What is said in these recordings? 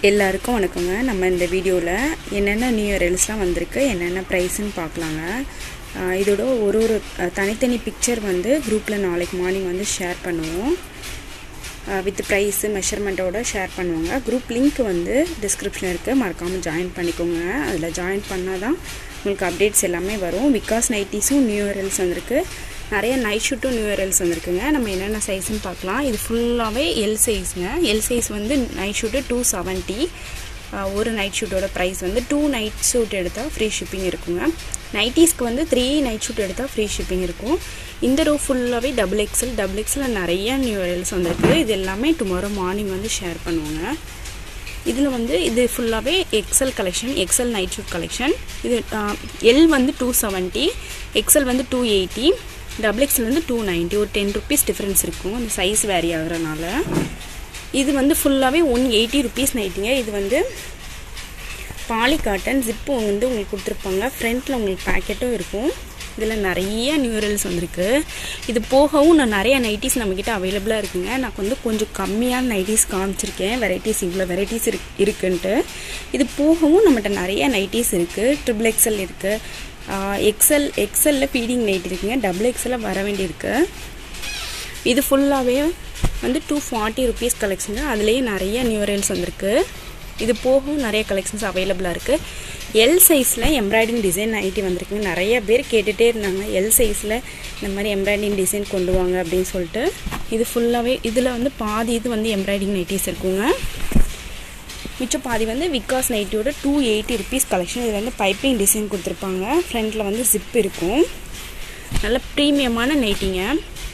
எல்லாருக்கும் வணக்கங்க நம்ம இந்த வீடியோவில் என்னென்ன நியூ இயர் ரீல்ஸ்லாம் வந்திருக்கு என்னென்ன ப்ரைஸ்ன்னு பார்க்கலாங்க ஆஹ் இதோட ஒரு ஒரு அஹ், தனித்தனி பிக்சர் வந்து குரூப்பில் நாளைக்கு மார்னிங் வந்து ஷேர் பண்ணுவோம் வித் ப்ரைஸு மெஷர்மெண்ட்டோட ஷேர் பண்ணுவாங்க குரூப் லிங்க் வந்து டிஸ்கிரிப்ஷன் இருக்குது மறக்காமல் ஜாயின் பண்ணிக்கோங்க அதில் ஜாயின் பண்ணால் தான் உங்களுக்கு அப்டேட்ஸ் எல்லாமே வரும் விகாஸ் நைட்டிஸும் நியூ இயர் ரீல்ஸ் வந்திருக்கு நிறைய நைட் ஷூட்டும் நியூ இயர் ரீல்ஸ் வந்திருக்குங்க நம்ம என்னென்ன சைஸ்ன்னு பார்க்கலாம் இது ஃபுல்லாகவே எல் சைஸுங்க எல் சைஸ் வந்து நைட் ஷூட்டு டூ செவன்ட்டி ஒரு நைட் ஷூட்டோட ப்ரைஸ் வந்து டூ நைட் ஷூட் எடுத்தால் ஃப்ரீ ஷிப்பிங் இருக்குங்க நைட்டிஸ்க்கு வந்து த்ரீ நைட் ஷூட் எடுத்தால் ஃப்ரீ ஷிப்பிங் இருக்கும் இந்த ரோ ஃபுல்லாகவே டபுள் எக்ஸல் டபுள் எக்ஸில் நிறைய நியூ இயர்ஸ் வந்திருக்கு இது எல்லாமே டுமாரோ மார்னிங் வந்து ஷேர் பண்ணுவாங்க இதில் வந்து இது ஃபுல்லாகவே XL collection XL night suit collection இது எல் வந்து டூ செவன்ட்டி எக்ஸல் வந்து டூ எயிட்டி டபுள் எக்ஸல் வந்து டூ நைன்ட்டி ஒரு டென் ருபீஸ் டிஃப்ரென்ஸ் இருக்கும் அந்த சைஸ் வேரி ஆகுறனால இது வந்து ஃபுல்லாகவே ஒன் எயிட்டி ருபீஸ் நைட்டிங்க இது வந்து பாலி காட்டன் ஜிப்பு வந்து உங்களுக்கு கொடுத்துருப்பாங்க ஃப்ரண்ட்டில் உங்களுக்கு பேக்கெட்டும் இருக்கும் இதில் நிறைய நியூரல்ஸ் வந்திருக்கு இது போகவும் நான் நிறைய நைட்டிஸ் நம்மக்கிட்ட அவைலபிளாக இருக்குங்க நான் வந்து கொஞ்சம் கம்மியான நைட்டிஸ் காமிச்சிருக்கேன் வெரைட்டிஸ் இவ்வளோ வெரைட்டிஸ் இருக்கு இருக்குன்ட்டு இது போகவும் நம்மகிட்ட நிறைய நைட்டிஸ் இருக்குது ட்ரிபிள் எக்ஸல் இருக்குது எக்ஸல் எக்ஸலில் ஃபீடிங் நைட் இருக்குங்க டபுள் எக்ஸலில் வர வேண்டியிருக்கு இது ஃபுல்லாகவே வந்து டூ ஃபார்ட்டி ருபீஸ் கலெக்ஷன் அதுலேயே நிறைய நியூரல்ஸ் வந்திருக்கு இது போகவும் நிறைய கலெக்ஷன்ஸ் அவைலபிளாக இருக்குது எல் சைஸில் எம்ப்ராய்டிங் டிசைன் நைட்டி வந்திருக்குங்க நிறைய பேர் கேட்டுகிட்டே இருந்தாங்க எல் சைஸில் இந்த மாதிரி எம்ப்ராய்டிங் டிசைன் கொண்டு வாங்க அப்படின்னு சொல்லிட்டு இது ஃபுல்லாகவே இதில் வந்து பாதி இது வந்து எம்ப்ராய்டிங் நைட்டிஸ் இருக்குங்க மிச்சம் பாதி வந்து விகாஸ் நைட்டியோட டூ எயிட்டி ருபீஸ் கலெக்ஷன் இது வந்து பைப்பிங் டிசைன் கொடுத்துருப்பாங்க ஃப்ரண்ட்டில் வந்து ஜிப் இருக்கும் நல்ல ப்ரீமியமான நைட்டிங்க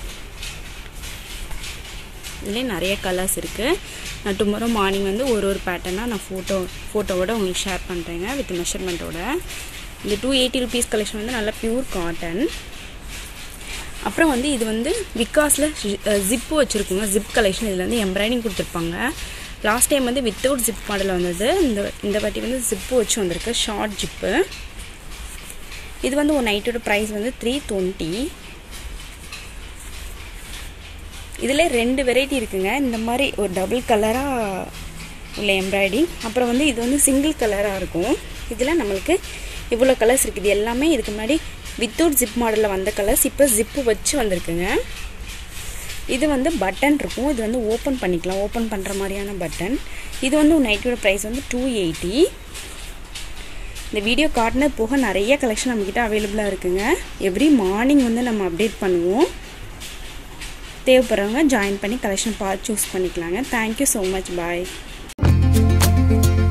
இதுலேயே நிறைய கலர்ஸ் இருக்குது நான் டுமாரோ மார்னிங் வந்து ஒரு ஒரு பேட்டர்னாக நான் ஃபோட்டோ ஃபோட்டோவோட உங்களுக்கு ஷேர் பண்ணுறேங்க வித் மெஷர்மெண்ட்டோட இந்த டூ எயிட்டி ருபீஸ் கலெக்ஷன் வந்து நல்லா பியூர் காட்டன் அப்புறம் வந்து இது வந்து விகாஸில் ஜிப்பு வச்சுருக்குங்க ஜிப் கலெக்ஷன் இதில் வந்து எம்ப்ராய்டிங் கொடுத்துருப்பாங்க லாஸ்ட் டைம் வந்து வித்தவுட் ஜிப் மாடல் வந்தது இந்த இந்த வாட்டி வந்து ஜிப்பு வச்சு வந்திருக்கு ஷார்ட் ஜிப்பு இது வந்து ஒரு நைட்டோட ப்ரைஸ் வந்து த்ரீ டுவெண்ட்டி இதில் ரெண்டு வெரைட்டி இருக்குங்க இந்த மாதிரி ஒரு டபுள் கலராக உள்ள எம்ப்ராய்டிங் அப்புறம் வந்து இது வந்து சிங்கிள் கலராக இருக்கும் இதில் நம்மளுக்கு இவ்வளோ கலர்ஸ் இருக்குது இது எல்லாமே இதுக்கு முன்னாடி வித்தவுட் ஜிப் மாடலில் வந்த கலர்ஸ் இப்போ ஜிப்பு வச்சு வந்திருக்குங்க இது வந்து பட்டன் இருக்கும் இது வந்து ஓப்பன் பண்ணிக்கலாம் ஓப்பன் பண்ணுற மாதிரியான பட்டன் இது வந்து நைட்டோட ப்ரைஸ் வந்து டூ எயிட்டி இந்த வீடியோ காட்டினது போக நிறைய கலெக்ஷன் நம்மக்கிட்ட அவைலபிளாக இருக்குங்க எவ்ரி மார்னிங் வந்து நம்ம அப்டேட் பண்ணுவோம் தேவைப்படுறவங்க ஜாயின் பண்ணி கலெக்ஷன் பார்த்து சூஸ் பண்ணிக்கலாங்க தேங்க்யூ ஸோ மச் பாய்